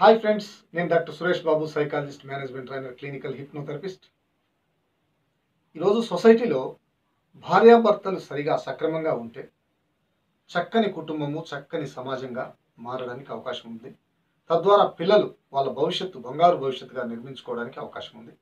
Hi friends నేను doctor Suresh Babu psychologist management trainer clinical hypnotherapist ఈరోజు సొసైటీలో భార్యాభర్తలు సరిగా సక్రమంగా ఉంటే చక్కని కుటుంబము చక్కని సమాజంగా మారడానికి అవకాశం ఉంది తద్వారా పిల్లలు వాళ్ళ భవిష్యత్తు బంగారు భవిష్యత్తుగా నిర్మించుకోవడానికి అవకాశం ఉంది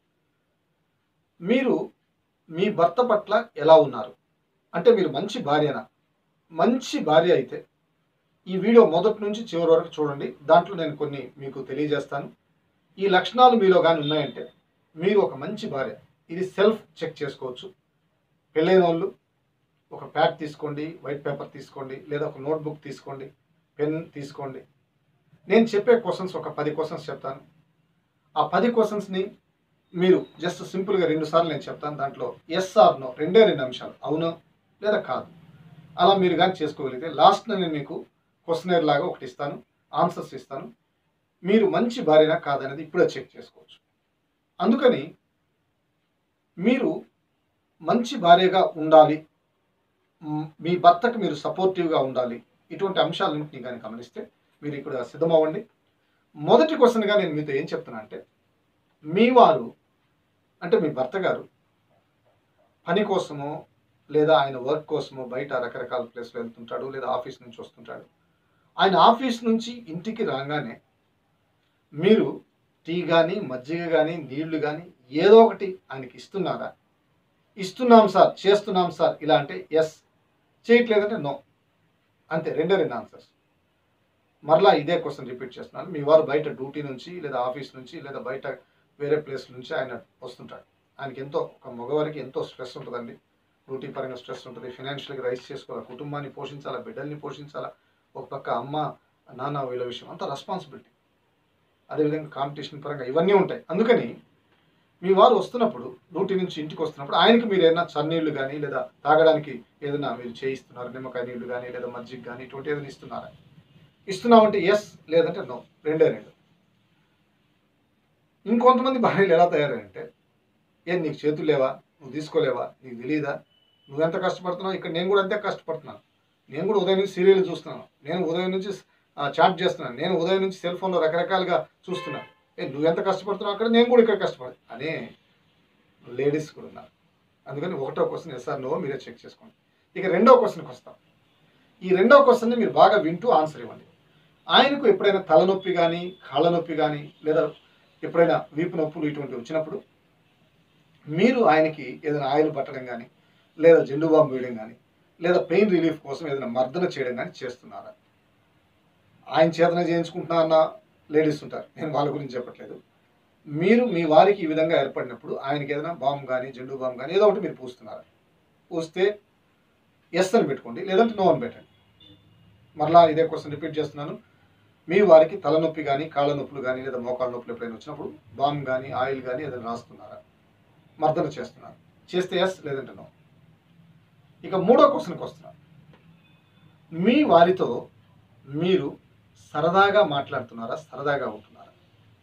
మీరు మీ భర్త పట్ల ఎలా ఉన్నారు అంటే మీరు మంచి భార్యనా మంచి భార్య అయితే ఈ వీడియో మొదటి నుంచి చివరి వరకు చూడండి దాంట్లో నేను కొన్ని మీకు తెలియజేస్తాను ఈ లక్షణాలు మీలో కానీ ఉన్నాయంటే మీరు ఒక మంచి భార్య ఇది సెల్ఫ్ చెక్ చేసుకోవచ్చు పెళ్ళైన వాళ్ళు ఒక ప్యాడ్ తీసుకోండి వైట్ పేపర్ తీసుకోండి లేదా ఒక నోట్బుక్ తీసుకోండి పెన్ తీసుకోండి నేను చెప్పే క్వశ్చన్స్ ఒక పది క్వశ్చన్స్ చెప్తాను ఆ పది క్వశ్చన్స్ని మీరు జస్ట్ సింపుల్గా రెండు సార్లు నేను చెప్తాను దాంట్లో ఎస్ ఆర్ నో రెండే రెండు అంశాలు అవునో లేదా కాదు అలా మీరు కానీ చేసుకోగలిగితే లాస్ట్లో నేను మీకు క్వశ్చనర్ లాగా ఒకటి ఇస్తాను ఆన్సర్స్ ఇస్తాను మీరు మంచి భార్యనా కాదనేది ఇప్పుడే చెక్ చేసుకోవచ్చు అందుకని మీరు మంచి భార్యగా ఉండాలి మ్, మీ భర్తకు మీరు సపోర్టివ్గా ఉండాలి ఇటువంటి అంశాలన్నింటినీ కానీ గమనిస్తే మీరు ఇక్కడ సిద్ధమవ్వండి మొదటి క్వశ్చన్గా నేను మీతో ఏం చెప్తున్నా అంటే మీ వారు అంటే మీ భర్త గారు పని కోసమో లేదా ఆయన వర్క్ కోసమో బయట రకరకాల ప్లేస్లో వెళ్తుంటాడు లేదా ఆఫీస్ నుంచి వస్తుంటాడు ఆయన ఆఫీస్ నుంచి ఇంటికి రాగానే మీరు టీ కానీ మజ్జిగ కానీ నీళ్లు కానీ ఏదో ఒకటి ఆయనకి ఇస్తున్నారా ఇస్తున్నాం సార్ చేస్తున్నాం సార్ ఇలా అంటే ఎస్ చేయట్లేదంటే నో అంతే రెండే రెండు ఆన్సర్స్ మరలా ఇదే క్వశ్చన్ రిపీట్ చేస్తున్నాను మీ వారు బయట డ్యూటీ నుంచి లేదా ఆఫీస్ నుంచి లేదా బయట వేరే ప్లేస్ నుంచి ఆయన వస్తుంటాడు ఆయనకి ఎంతో ఒక మగవారికి ఎంతో స్ట్రెస్ ఉంటుందండి డ్యూటీ పరంగా స్ట్రెస్ ఉంటుంది ఫినాన్షియల్గా రైస్ చేసుకోవాలి కుటుంబాన్ని పోషించాలా బిడ్డల్ని పోషించాలా ఒక పక్క అమ్మ నాన్న వీళ్ళ విషయం అంతా రెస్పాన్సిబిలిటీ అదేవిధంగా కాంపిటీషన్ పరంగా ఇవన్నీ ఉంటాయి అందుకని మీ వారు వస్తున్నప్పుడు డ్యూటీ నుంచి ఇంటికి వస్తున్నప్పుడు ఆయనకి మీరు ఏదైనా చన్నీళ్ళు కానీ లేదా తాగడానికి ఏదైనా మీరు చేయిస్తున్నారు నిమ్మకాయ నీళ్ళు కానీ లేదా మజ్జిగ కానీ ఇటువంటి ఏదైనా ఇస్తున్నారా ఇస్తున్నామంటే ఎస్ లేదంటే నో రెండే రెండు ఇంకొంతమంది భార్యలు ఎలా తయారంటే ఏం నీకు చేతులు లేవా నువ్వు తీసుకోలేవా నీకు తెలియదా నువ్వెంత కష్టపడుతున్నావు ఇక్కడ నేను కూడా అంతే కష్టపడుతున్నాను నేను కూడా ఉదయం నుంచి సీరియల్ చూస్తున్నాను నేను ఉదయం నుంచి ఆ, చాట్ చేస్తున్నాను నేను ఉదయం నుంచి సెల్ ఫోన్లో రకరకాలుగా చూస్తున్నాను ఏ నువ్వెంత కష్టపడుతున్నావు అక్కడ నేను కూడా ఇక్కడ కష్టపడు అనే లేడీస్ కూడా ఉన్నారు అందుకని ఒకటో క్వశ్చన్ ఎస్ఆర్ నో మీరే చెక్ చేసుకోండి ఇక రెండో క్వశ్చన్కి వస్తాం ఈ రెండో క్వశ్చన్ని మీరు బాగా వింటూ ఆన్సర్ ఇవ్వండి ఆయనకు ఎప్పుడైనా తలనొప్పి కానీ కాళ్ళ నొప్పి కానీ లేదా ఎప్పుడైనా వీపు నొప్పులు ఇటువంటివి వచ్చినప్పుడు మీరు ఆయనకి ఏదైనా ఆయిల్ పట్టడం కానీ లేదా జెండు బాంబు వేయడం కానీ లేదా పెయిన్ రిలీఫ్ కోసం ఏదైనా మర్దన చేయడం కానీ చేస్తున్నారా ఆయన చేతన చేయించుకుంటున్నా అన్న లేడీస్ ఉంటారు నేను వాళ్ళ గురించి చెప్పట్లేదు మీరు మీ వారికి ఈ విధంగా ఏర్పడినప్పుడు ఆయనకి ఏదైనా బాంబు కానీ జెండు బాంబు కానీ ఏదో ఒకటి మీరు పూస్తున్నారు పూస్తే ఎస్ అని పెట్టుకోండి లేదంటే నో అని పెట్టండి మరలా ఇదే క్వశ్చన్ రిపీట్ చేస్తున్నాను మీ వారికి తలనొప్పి కానీ కాళ్ళ నొప్పులు కానీ లేదా మోకాళ్ళ నొప్పులు ఎప్పుడైనా వచ్చినప్పుడు బాంబు కానీ ఆయిల్ కానీ ఏదైనా రాస్తున్నారా మర్దన చేస్తున్నారు చేస్తే ఎస్ లేదంటే నో ఇక మూడో క్వశ్చన్కి వస్తున్నారు మీ వారితో మీరు సరదాగా మాట్లాడుతున్నారా సరదాగా ఉంటున్నారా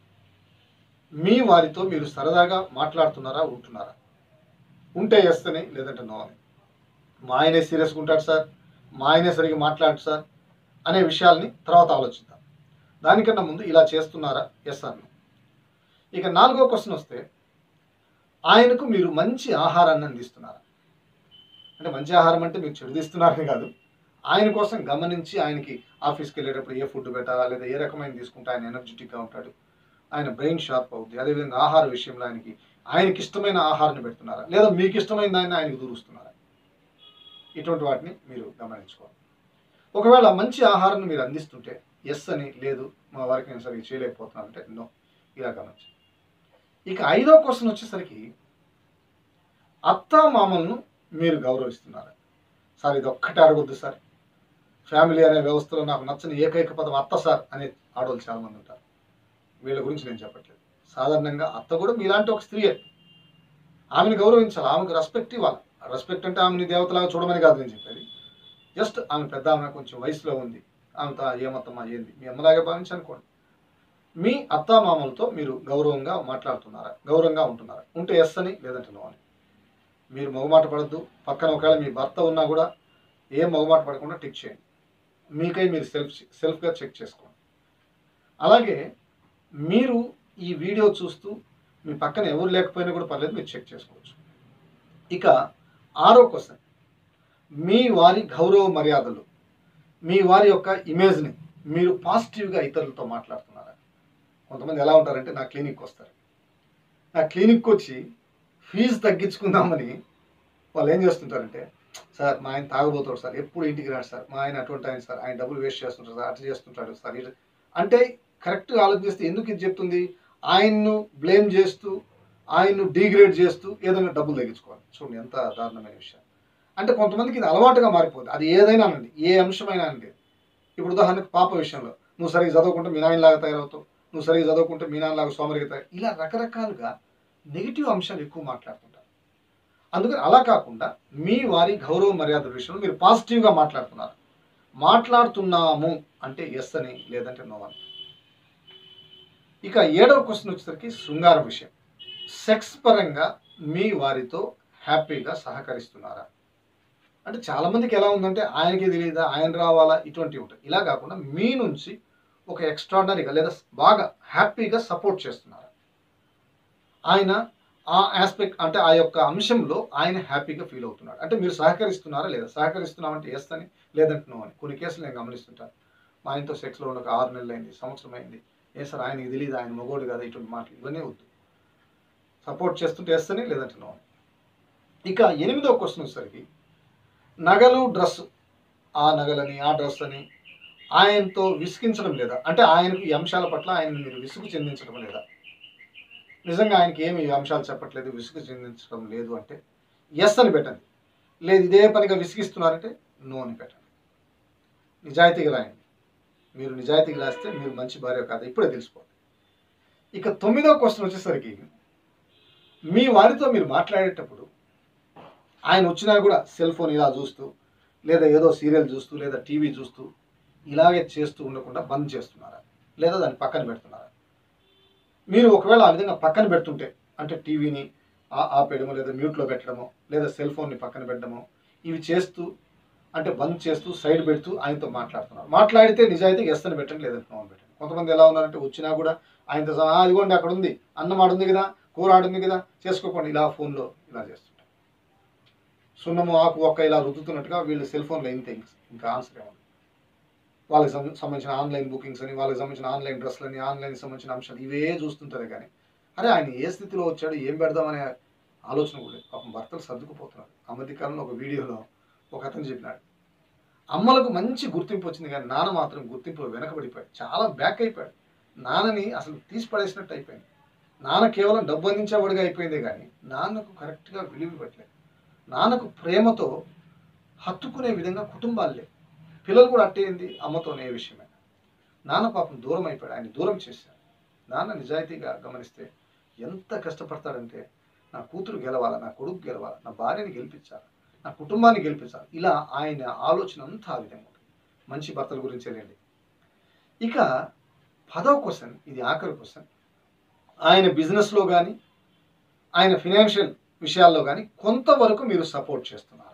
మీ వారితో మీరు సరదాగా మాట్లాడుతున్నారా ఉంటున్నారా ఉంటే ఎస్ అని లేదంటే నో అని మా ఆయనే సీరియస్గా ఉంటాడు సార్ మా ఆయనే సరిగ్గా మాట్లాడు సార్ అనే విషయాల్ని తర్వాత ఆలోచిద్దాం దానికన్నా ముందు ఇలా చేస్తున్నారా ఎస్ అన్న ఇక నాలుగో క్వశ్చన్ వస్తే ఆయనకు మీరు మంచి ఆహారాన్ని అందిస్తున్నారా అంటే మంచి ఆహారం అంటే మీరు చెడు తీస్తున్నారని కాదు ఆయన కోసం గమనించి ఆయనకి ఆఫీస్కి వెళ్ళేటప్పుడు ఏ ఫుడ్ పెట్టాలా లేదా ఏ రకమైన తీసుకుంటే ఆయన ఎనర్జెటిక్గా ఉంటాడు ఆయన బ్రెయిన్ షార్ప్ అవుతుంది అదేవిధంగా ఆహార విషయంలో ఆయనకి ఆయనకి ఇష్టమైన ఆహారాన్ని పెడుతున్నారా లేదా మీకు ఇష్టమైన దాన్ని ఆయనకి దూరుస్తున్నారా ఇటువంటి వాటిని మీరు గమనించుకోవాలి ఒకవేళ మంచి ఆహారాన్ని మీరు అందిస్తుంటే ఎస్ అని లేదు మా వారికి నేను సరిగ్గా చేయలేకపోతున్నాను అంటే నో ఇలా గమనించండి ఇక ఐదో క్వశ్చన్ వచ్చేసరికి అత్త మామలను మీరు గౌరవిస్తున్నారా సార్ ఇది ఒక్కటే అడగొద్దు సార్ ఫ్యామిలీ అనే వ్యవస్థలో నాకు నచ్చని ఏకైక పదం అత్త సార్ అనే ఆడవాళ్ళు చాలామంది ఉంటారు వీళ్ళ గురించి నేను చెప్పట్లేదు సాధారణంగా అత్త కూడా మీలాంటి ఒక స్త్రీయే ఆమెను గౌరవించాలి ఆమెకు రెస్పెక్ట్ ఇవ్వాలి రెస్పెక్ట్ అంటే ఆమెని దేవతలాగా చూడమని కాదు నేను చెప్పేది జస్ట్ ఆమె పెద్ద ఆమె కొంచెం వయసులో ఉంది ఆమెతో ఏమత్తమ్మా ఏంది మీ అమ్మలాగే భావించి అనుకోండి మీ అత్తామామలతో మీరు గౌరవంగా మాట్లాడుతున్నారా గౌరవంగా ఉంటున్నారా ఉంటే ఎస్ అని లేదంటే నో అని మీరు మొగమాట పడద్దు పక్కన ఒకవేళ మీ భర్త ఉన్నా కూడా ఏం మొగమాట పడకుండా టిక్ చేయండి మీకై మీరు సెల్ఫ్ సెల్ఫ్గా చెక్ చేసుకోండి అలాగే మీరు ఈ వీడియో చూస్తూ మీ పక్కన ఎవరు లేకపోయినా కూడా పర్లేదు మీరు చెక్ చేసుకోవచ్చు ఇక ఆరో క్వశ్చన్ మీ వారి గౌరవ మర్యాదలు మీ వారి యొక్క ఇమేజ్ని మీరు పాజిటివ్గా ఇతరులతో మాట్లాడుతున్నారా కొంతమంది ఎలా ఉంటారంటే నా క్లినిక్కి వస్తారు నా క్లినిక్కి వచ్చి ఫీజు తగ్గించుకుందామని వాళ్ళు ఏం చేస్తుంటారంటే సార్ మా ఆయన తాగబోతాడు సార్ ఎప్పుడు ఇంటికి రాడు సార్ మా ఆయన అటువంటి ఆయన సార్ ఆయన డబ్బులు వేస్ట్ చేస్తుంటారు సార్ అట్లా చేస్తుంటాడు సార్ ఇట్లా అంటే కరెక్ట్గా ఆలోచిస్తే ఎందుకు ఇది చెప్తుంది ఆయన్ను బ్లేమ్ చేస్తూ ఆయన్ను డీగ్రేడ్ చేస్తూ ఏదైనా డబ్బులు తగ్గించుకోవాలి చూడండి ఎంత దారుణమైన విషయం అంటే కొంతమందికి ఇది అలవాటుగా మారిపోతుంది అది ఏదైనా అనండి ఏ అంశమైనా అనండి ఇప్పుడు ఉదాహరణకు పాప విషయంలో నువ్వు సరిగ్గా చదవకుంటే మీ నాయనలాగా తయారవుతావు నువ్వు సరిగ్గా చదవకుంటే మీ నాన్నలాగా సోమరిగా తయారు ఇలా రకరకాలుగా నెగిటివ్ అంశాలు ఎక్కువ మాట్లాడుతుంటారు అందుకని అలా కాకుండా మీ వారి గౌరవ మర్యాద విషయంలో మీరు పాజిటివ్గా మాట్లాడుతున్నారు మాట్లాడుతున్నాము అంటే ఎస్ అని లేదంటే నో అని ఇక ఏడవ క్వశ్చన్ వచ్చేసరికి శృంగార విషయం సెక్స్ పరంగా మీ వారితో హ్యాపీగా సహకరిస్తున్నారా అంటే చాలా మందికి ఎలా ఉందంటే ఆయనకి తెలియదా ఆయన రావాలా ఇటువంటివి ఉంటాయి ఇలా కాకుండా మీ నుంచి ఒక ఎక్స్ట్రాడనరీగా లేదా బాగా హ్యాపీగా సపోర్ట్ చేస్తున్నారా ఆయన ఆ ఆస్పెక్ట్ అంటే ఆ యొక్క అంశంలో ఆయన హ్యాపీగా ఫీల్ అవుతున్నాడు అంటే మీరు సహకరిస్తున్నారా లేదా సహకరిస్తున్నామంటే ఎస్ అని లేదంటే నో అని కొన్ని కేసులు నేను గమనిస్తుంటాను మా ఆయనతో సెక్స్లో ఉన్న ఒక ఆరు నెలలు అయింది సంవత్సరం అయింది ఏ సార్ ఆయనకి తెలియదు ఆయన మగోడు కదా ఇటువంటి మాటలు ఇవన్నీ వద్దు సపోర్ట్ చేస్తుంటే ఎస్ అని లేదంటే నో అని ఇక ఎనిమిదో క్వశ్చన్ వచ్చేసరికి నగలు డ్రెస్ ఆ నగలని ఆ డ్రెస్ అని ఆయనతో విసిగించడం లేదా అంటే ఆయనకు ఈ అంశాల పట్ల ఆయన మీరు విసుగు చెందించడం లేదా నిజంగా ఆయనకి ఏమి ఈ అంశాలు చెప్పట్లేదు విసుగు చెందించడం లేదు అంటే ఎస్ అని పెట్టండి లేదు ఇదే పనిగా విసిగిస్తున్నారంటే నో అని పెట్టండి నిజాయితీగా రాయండి మీరు నిజాయితీగా రాస్తే మీరు మంచి భార్య కాదు ఇప్పుడే తెలిసిపోతుంది ఇక తొమ్మిదో క్వశ్చన్ వచ్చేసరికి మీ వారితో మీరు మాట్లాడేటప్పుడు ఆయన వచ్చినా కూడా సెల్ ఫోన్ ఇలా చూస్తూ లేదా ఏదో సీరియల్ చూస్తూ లేదా టీవీ చూస్తూ ఇలాగే చేస్తూ ఉండకుండా బంద్ చేస్తున్నారా లేదా దాన్ని పక్కన పెడుతున్నారా మీరు ఒకవేళ ఆ విధంగా పక్కన పెడుతుంటే అంటే టీవీని ఆపేయడమో లేదా మ్యూట్లో పెట్టడమో లేదా సెల్ ఫోన్ని పక్కన పెట్టడమో ఇవి చేస్తూ అంటే బంద్ చేస్తూ సైడ్ పెడుతూ ఆయనతో మాట్లాడుతున్నారు మాట్లాడితే నిజాయితీగా ఎస్ అని పెట్టండి లేదంటే నో అని పెట్టండి కొంతమంది ఎలా ఉన్నారంటే వచ్చినా కూడా ఆయనతో సహా, "ఆ, ఇదిగోండి అక్కడ ఉంది అన్నం ఆడుంది కదా కూర ఆడుంది కదా చేసుకోకండి ఇలా ఫోన్లో ఇలా చేస్తుంటారు సున్నము ఆకు ఒక్క ఇలా రుద్దుతున్నట్టుగా వీళ్ళు సెల్ ఫోన్లో ఇంతే ఇంక- ఇంకా ఆన్సర్ ఏముంది వాళ్ళకి సం- సంబంధించిన ఆన్లైన్ బుకింగ్స్ అని వాళ్ళకి సంబంధించిన ఆన్లైన్ డ్రెస్లని ఆన్లైన్ సంబంధించిన అంశాలు ఇవే చూస్తుంటారు కానీ అరే ఆయన ఏ స్థితిలో వచ్చాడు ఏం పెడదామనే ఆలోచన కూడా లేదు. పాపం భర్తలు సర్దుకుపోతున్నారు ఆ మధ్య కాలంలో ఒక వీడియోలో ఒక అతను చెప్పినాడు అమ్మలకు మంచి గుర్తింపు వచ్చింది కానీ నాన్న మాత్రం గుర్తింపులో వెనకబడిపోయాడు చాలా బ్యాక్ అయిపోయాడు నాన్నని అసలు తీసి పడేసినట్టు అయిపోయింది నాన్న కేవలం డబ్బు అందించేవాడిగా అయిపోయిందే కానీ నాన్నకు కరెక్ట్గా విలువ ఇవ్వట్లేదు నాన్నకు ప్రేమతో హత్తుకునే విధంగా కుటుంబాలు లేవు పిల్లలు కూడా అట్టేయింది అమ్మతోనే ఏ విషయమే నాన్న పాపం దూరం అయిపోయాడు ఆయన దూరం చేశాడు నాన్న నిజాయితీగా గమనిస్తే ఎంత కష్టపడతాడంటే నా కూతురు గెలవాలా నా కొడుకు గెలవాలా నా భార్యని గెలిపించాలి నా కుటుంబాన్ని గెలిపించాలి ఇలా ఆయన ఆలోచన అంతా ఆ విధంగా ఉంటుంది మంచి భర్తల గురించి లేండి ఇక పదవ క్వశ్చన్ ఇది ఆఖరి క్వశ్చన్ ఆయన బిజినెస్లో కానీ ఆయన ఫినాన్షియల్ విషయాల్లో కానీ కొంతవరకు మీరు సపోర్ట్ చేస్తున్నారు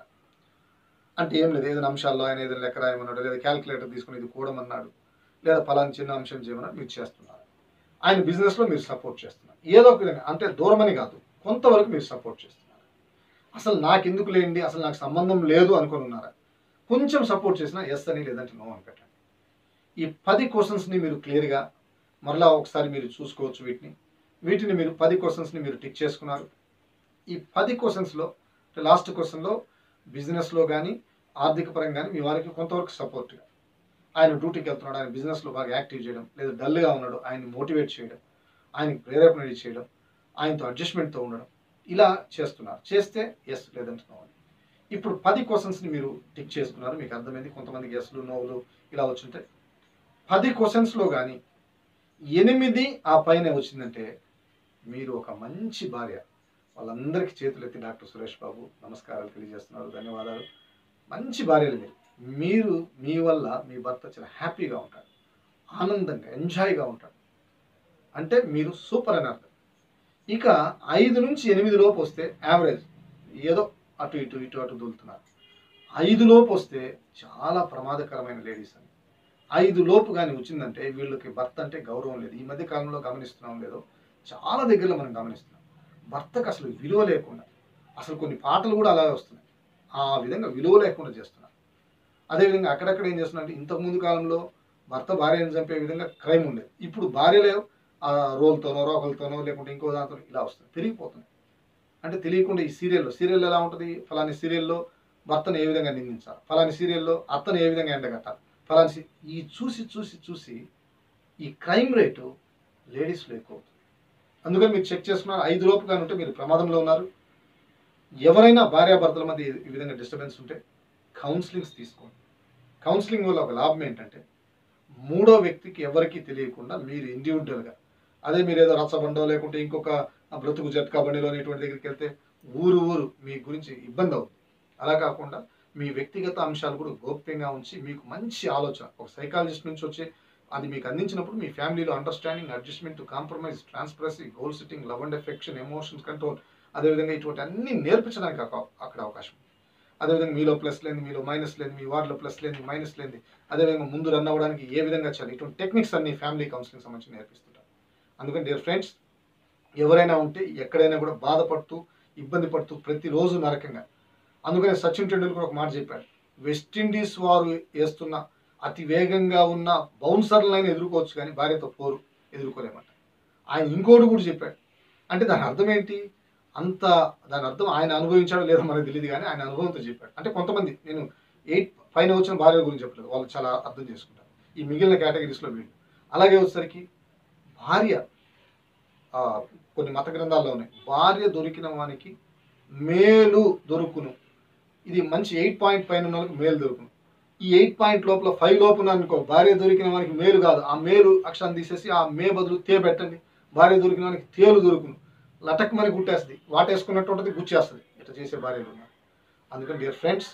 అంటే ఏం లేదు ఏదైనా అంశాల్లో ఆయన ఏదైనా లెక్క రాయమన్నాడు లేదా క్యాలిక్యులేటర్ తీసుకుని ఇది కూడమన్నాడు లేదా ఫలానా చిన్న అంశం చేయమన్నాడు మీరు చేస్తున్నారు ఆయన బిజినెస్లో మీరు సపోర్ట్ చేస్తున్నారు ఏదో ఒక విధంగా అంటే దూరమని కాదు కొంతవరకు మీరు సపోర్ట్ చేస్తున్నారు అసలు నాకు ఎందుకు లేండి అసలు నాకు సంబంధం లేదు అనుకొని ఉన్నారా కొంచెం సపోర్ట్ చేసినా ఎస్ అని లేదంటే నో అని పెట్టండి ఈ పది క్వశ్చన్స్ని మీరు క్లియర్గా మరలా ఒకసారి మీరు చూసుకోవచ్చు వీటిని వీటిని మీరు పది క్వశ్చన్స్ని మీరు టిక్ చేసుకున్నారు ఈ పది క్వశ్చన్స్లో లాస్ట్ క్వశ్చన్లో బిజినెస్లో కానీ ఆర్థిక పరంగా కానీ మీ వారికి కొంతవరకు సపోర్ట్గా ఆయన డ్యూటీకి వెళ్తున్నాడు ఆయన బిజినెస్లో బాగా యాక్టివ్ చేయడం లేదా డల్గా ఉన్నాడు ఆయన్ని మోటివేట్ చేయడం ఆయనకి ప్రేరేపణ చేయడం ఆయనతో అడ్జస్ట్మెంట్తో ఉండడం ఇలా చేస్తున్నారు చేస్తే ఎస్ లేదంటే నో అని ఇప్పుడు పది క్వశ్చన్స్ని మీరు టిక్ చేసుకున్నారు మీకు అర్థమైంది కొంతమందికి ఎస్లు నోవులు ఇలా వచ్చుంటాయి పది క్వశ్చన్స్లో కానీ ఎనిమిది ఆ పైన వచ్చిందంటే మీరు ఒక మంచి భార్య వాళ్ళందరికీ చేతులు ఎత్తి డాక్టర్ సురేష్ బాబు నమస్కారాలు తెలియజేస్తున్నారు ధన్యవాదాలు మంచి భార్యలు మీరు మీరు మీ వల్ల మీ భర్త చాలా హ్యాపీగా ఉంటాడు ఆనందంగా ఎంజాయ్గా ఉంటాడు అంటే మీరు సూపర్ అని అర్థం ఇక ఐదు నుంచి ఎనిమిది లోపు వస్తే యావరేజ్ ఏదో అటు ఇటు ఇటు అటు దూలుతున్నారు ఐదు లోపు వస్తే చాలా ప్రమాదకరమైన లేడీస్ అని ఐదు లోపు కానీ వచ్చిందంటే వీళ్ళకి భర్త అంటే గౌరవం లేదు ఈ మధ్య కాలంలో గమనిస్తున్నాం లేదో చాలా దగ్గరలో మనం గమనిస్తున్నాం భర్తకు అసలు విలువ లేకుండా అసలు కొన్ని పాటలు కూడా అలాగే వస్తున్నాయి ఆ విధంగా విలువ లేకుండా చేస్తున్నారు అదేవిధంగా అక్కడక్కడ ఏం చేస్తున్నారంటే ఇంతకుముందు కాలంలో భర్త భార్యను చంపే విధంగా క్రైమ్ ఉండేది ఇప్పుడు భార్యలే ఆ రోల్తోనో రోకలతోనో లేకుంటే ఇంకో దాంతో ఇలా వస్తుంది పెరిగిపోతుంది అంటే తెలియకుండా ఈ సీరియల్లో సీరియల్ ఎలా ఉంటుంది ఫలాని సీరియల్లో భర్తను ఏ విధంగా నిందించాలి ఫలాని సీరియల్లో అత్తను ఏ విధంగా ఎండగట్టాలి ఫలాని సీ- ఈ చూసి చూసి చూసి ఈ క్రైమ్ రేటు లేడీస్లో ఎక్కువ అవుతుంది అందుకని మీరు చెక్ చేసుకున్నారు ఐదు లోపుగా ఉంటే మీరు ప్రమాదంలో ఉన్నారు ఎవరైనా భార్యాభర్తల మధ్య ఈ విధంగా డిస్టర్బెన్స్ ఉంటే కౌన్సిలింగ్స్ తీసుకోండి కౌన్సిలింగ్ వల్ల ఒక లాభం ఏంటంటే మూడో వ్యక్తికి ఎవరికీ తెలియకుండా మీరు ఇండివిజువల్గా అదే మీరు ఏదో రచ్చబండో లేకుంటే ఇంకొక బ్రతుకు జట్కా బండిలో ఇటువంటి దగ్గరికి వెళ్తే ఊరు ఊరు మీ గురించి ఇబ్బంది అవుతుంది అలా కాకుండా మీ వ్యక్తిగత అంశాలు కూడా గోప్యంగా ఉంచి మీకు మంచి ఆలోచన ఒక సైకాలజిస్ట్ నుంచి వచ్చి అది మీకు అందించినప్పుడు మీ ఫ్యామిలీలో understanding adjustment compromise transparency goal setting love and affection emotions control అదేవిధంగా ఇటువంటి అన్ని నేర్పించడానికి అక- అక్కడ అవకాశం ఉంది. అదేవిధంగా మీలో ప్లస్ లేని మీలో మైనస్ లేని మీ వార్డులో ప్లస్ లేని మైనస్ లేని అదేవిధంగా ముందు రన్ అవ్వడానికి ఏ విధంగా చేయాలి ఇటువంటి టెక్నిక్స్ అన్ని ఫ్యామిలీ కౌన్సిలింగ్ సంబంధించి నేర్పిస్తుంటారు అందుకని డియర్ ఫ్రెండ్స్ ఎవరైనా ఉంటే ఎక్కడైనా కూడా బాధపడుతూ ఇబ్బంది పడుతూ ప్రతిరోజు నరకంగా అందుకనే సచిన్ టెండూల్కర్ ఒక మాట చెప్పాడు వెస్టిండీస్ వారు వేస్తున్న అతి వేగంగా ఉన్న బౌన్సర్లైనా ఎదుర్కోవచ్చు కానీ భార్యతో పోరు ఎదుర్కోలేమంట ఆయన ఇంకోటి కూడా చెప్పాడు అంటే దాని అర్థం ఏంటి అంత దాని అర్థం ఆయన అనుభవించాడో లేదో మనకు తెలియదు కానీ ఆయన అనుభవంతో చెప్పాడు అంటే కొంతమంది నేను ఎయిట్ పైన వచ్చిన భార్యల గురించి చెప్పలేదు వాళ్ళు చాలా అర్థం చేసుకుంటారు ఈ మిగిలిన కేటగిరీస్లో వీళ్ళు అలాగే వచ్చేసరికి భార్య ఆ, కొన్ని మత గ్రంథాల్లో ఉన్నాయి భార్య దొరికిన వానికి మేలు దొరుకును ఇది మంచి ఎయిట్ పాయింట్ పైన ఉన్న వాళ్ళకి మేలు దొరుకును ఈ ఎయిట్ పాయింట్ లోపల ఫైవ్ లోపల అనుకో భార్య దొరికిన వానికి మేలు కాదు ఆ మేలు అక్షరాన్ని తీసేసి ఆ మే బదులు తే పెట్టండి భార్య దొరికిన వానికి తేలు దొరుకును లటక్ మని గుట్టేస్తుంది వాటేసుకున్నట్టు ఉంటుంది గుచ్చేస్తుంది ఇట్లా చేసే భార్యలు ఉన్నారు అందుకని డియర్ ఫ్రెండ్స్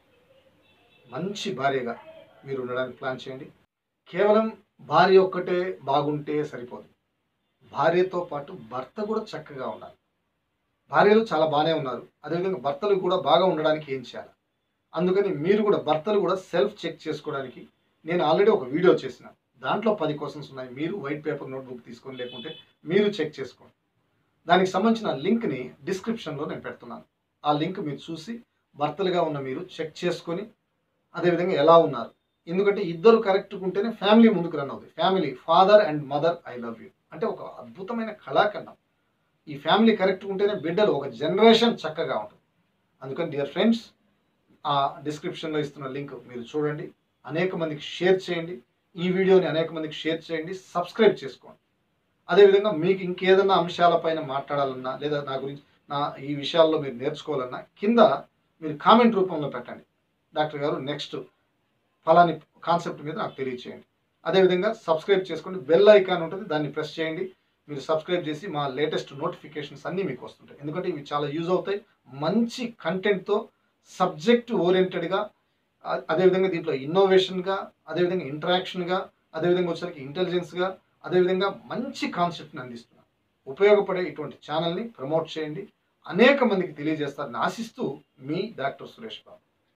మంచి భార్యగా మీరు ఉండడానికి ప్లాన్ చేయండి కేవలం భార్య ఒక్కటే బాగుంటే సరిపోదు భార్యతో పాటు భర్త కూడా చక్కగా ఉండాలి భార్యలు చాలా బాగానే ఉన్నారు అదేవిధంగా భర్తలు కూడా బాగా ఉండడానికి ఏం చేయాలి అందుకని మీరు కూడా భర్తలు కూడా సెల్ఫ్ చెక్ చేసుకోవడానికి నేను ఆల్రెడీ ఒక వీడియో చేసిన దాంట్లో పది క్వశ్చన్స్ ఉన్నాయి మీరు వైట్ పేపర్ నోట్బుక్ తీసుకొని లేకుంటే మీరు చెక్ చేసుకోండి దానికి సంబంధించిన లింక్ని డిస్క్రిప్షన్లో నేను పెడుతున్నాను ఆ లింక్ మీరు చూసి భర్తలుగా ఉన్న మీరు చెక్ చేసుకొని అదేవిధంగా ఎలా ఉన్నారు ఎందుకంటే ఇద్దరు కరెక్ట్ ఉంటేనే ఫ్యామిలీ ముందుకు రన్ అవుతుంది family father and mother I love you అంటే ఒక అద్భుతమైన కళాఖండం ఈ ఫ్యామిలీ కరెక్ట్ ఉంటేనే బిడ్డలు ఒక జనరేషన్ చక్కగా ఉంటుంది అందుకని డియర్ ఫ్రెండ్స్ ఆ డిస్క్రిప్షన్లో ఇస్తున్న లింక్ మీరు చూడండి అనేక మందికి షేర్ చేయండి ఈ వీడియోని అనేక మందికి షేర్ చేయండి సబ్స్క్రైబ్ చేసుకోండి అదేవిధంగా మీకు ఇంకేదన్నా అంశాలపైన మాట్లాడాలన్నా లేదా నా గురించి నా ఈ విషయాల్లో మీరు నేర్చుకోవాలన్నా కింద మీరు కామెంట్ రూపంలో పెట్టండి డాక్టర్ గారు నెక్స్ట్ ఫలాని కాన్సెప్ట్ మీద నాకు తెలియచేయండి అదేవిధంగా సబ్స్క్రైబ్ చేసుకోండి బెల్ ఐకాన్ ఉంటుంది దాన్ని ప్రెస్ చేయండి మీరు సబ్స్క్రైబ్ చేసి మా లేటెస్ట్ నోటిఫికేషన్స్ అన్నీ మీకు వస్తుంటాయి ఎందుకంటే ఇవి చాలా యూజ్ అవుతాయి మంచి కంటెంట్తో సబ్జెక్ట్ ఓరియంటెడ్గా అదేవిధంగా దీంట్లో ఇన్నోవేషన్గా అదేవిధంగా ఇంటరాక్షన్గా అదేవిధంగా వచ్చేసరికి ఇంటెలిజెన్స్గా అదేవిధంగా మంచి కాన్సెప్ట్ని అందిస్తున్నాను ఉపయోగపడే ఇటువంటి ఛానల్ని ప్రమోట్ చేయండి అనేక మందికి తెలియజేస్తారని ఆశిస్తూ మీ డాక్టర్ సురేష్ బాబు